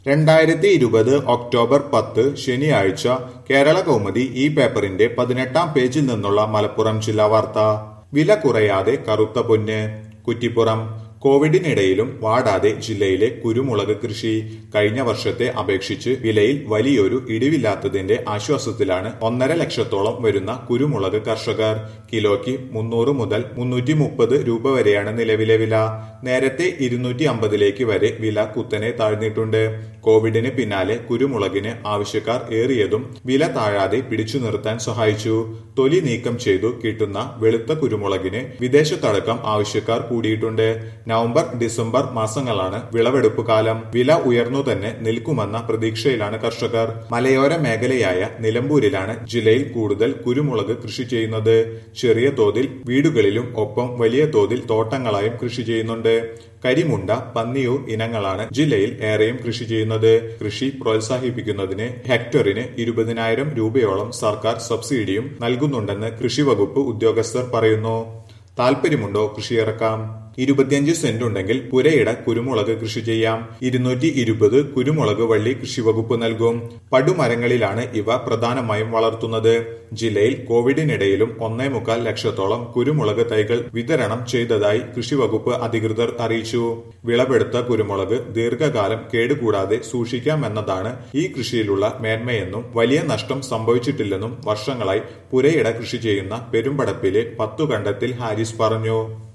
രണ്ടായിരത്തി ഇരുപത് ഒക്ടോബർ പത്ത് ശനിയാഴ്ച കേരള കൗമുദി ഈ പേപ്പറിന്റെ പതിനെട്ടാം പേജിൽ നിന്നുള്ള മലപ്പുറം ജില്ലാ വാർത്ത വില കുറയാതെ കറുത്ത പൊന്ന് കുറ്റിപ്പുറം കോവിഡിനിടയിലും വാടാതെ ജില്ലയിലെ കുരുമുളക് കൃഷി കഴിഞ്ഞ വർഷത്തെ അപേക്ഷിച്ച് വിലയിൽ വലിയൊരു ഇടിവില്ലാത്തതിന്റെ ആശ്വാസത്തിലാണ് ഒന്നര ലക്ഷത്തോളം വരുന്ന കുരുമുളക് കർഷകർ കിലോയ്ക്ക് മുന്നൂറ് മുതൽ മുന്നൂറ്റി മുപ്പത് രൂപ വരെയാണ് നിലവിലെ വില നേരത്തെ ഇരുന്നൂറ്റി അമ്പതിലേക്ക് വരെ വില കുത്തനെ താഴ്ന്നിട്ടുണ്ട് കോവിഡിന് പിന്നാലെ കുരുമുളകിന് ആവശ്യക്കാർ ഏറിയതും വില താഴാതെ പിടിച്ചു നിർത്താൻ സഹായിച്ചു തൊലി നീക്കം ചെയ്തു കിട്ടുന്ന വെളുത്ത കുരുമുളകിന് വിദേശത്തടക്കം ആവശ്യക്കാർ കൂടിയിട്ടുണ്ട് നവംബർ ഡിസംബർ മാസങ്ങളാണ് വിളവെടുപ്പ് കാലം വില ഉയർന്നു തന്നെ നിൽക്കുമെന്ന പ്രതീക്ഷയിലാണ് കർഷകർ മലയോര മേഖലയായ നിലമ്പൂരിലാണ് ജില്ലയിൽ കൂടുതൽ കുരുമുളക് കൃഷി ചെയ്യുന്നത് ചെറിയ തോതിൽ വീടുകളിലും ഒപ്പം വലിയ തോതിൽ തോട്ടങ്ങളായും കൃഷി ചെയ്യുന്നുണ്ട് കരിമുണ്ട പന്നിയൂർ ഇനങ്ങളാണ് ജില്ലയിൽ ഏറെയും കൃഷി ചെയ്യുന്നത് കൃഷി പ്രോത്സാഹിപ്പിക്കുന്നതിന് ഹെക്ടറിന് ഇരുപതിനായിരം രൂപയോളം സർക്കാർ സബ്സിഡിയും നൽകുന്നുണ്ടെന്ന് കൃഷി വകുപ്പ് ഉദ്യോഗസ്ഥർ പറയുന്നു താല്പര്യമുണ്ടോ കൃഷിയിറക്കാം ഇരുപത്തിയഞ്ച് സെന്റ് ഉണ്ടെങ്കിൽ പുരയിട കുരുമുളക് കൃഷി ചെയ്യാം ഇരുന്നൂറ്റി ഇരുപത് കുരുമുളക് വള്ളി കൃഷി വകുപ്പ് നൽകും പടുമരങ്ങളിലാണ് ഇവ പ്രധാനമായും വളർത്തുന്നത് ജില്ലയിൽ കോവിഡിനിടയിലും ഒന്നേ മുക്കാൽ ലക്ഷത്തോളം കുരുമുളക് തൈകൾ വിതരണം ചെയ്തതായി കൃഷി വകുപ്പ് അധികൃതർ അറിയിച്ചു വിളവെടുത്ത കുരുമുളക് ദീർഘകാലം കേടുകൂടാതെ സൂക്ഷിക്കാമെന്നതാണ് ഈ കൃഷിയിലുള്ള മേന്മയെന്നും വലിയ നഷ്ടം സംഭവിച്ചിട്ടില്ലെന്നും വർഷങ്ങളായി പുരയിട കൃഷി ചെയ്യുന്ന പെരുമ്പടപ്പിലെ പത്തുകണ്ടത്തിൽ ഹാരിസ് പറഞ്ഞു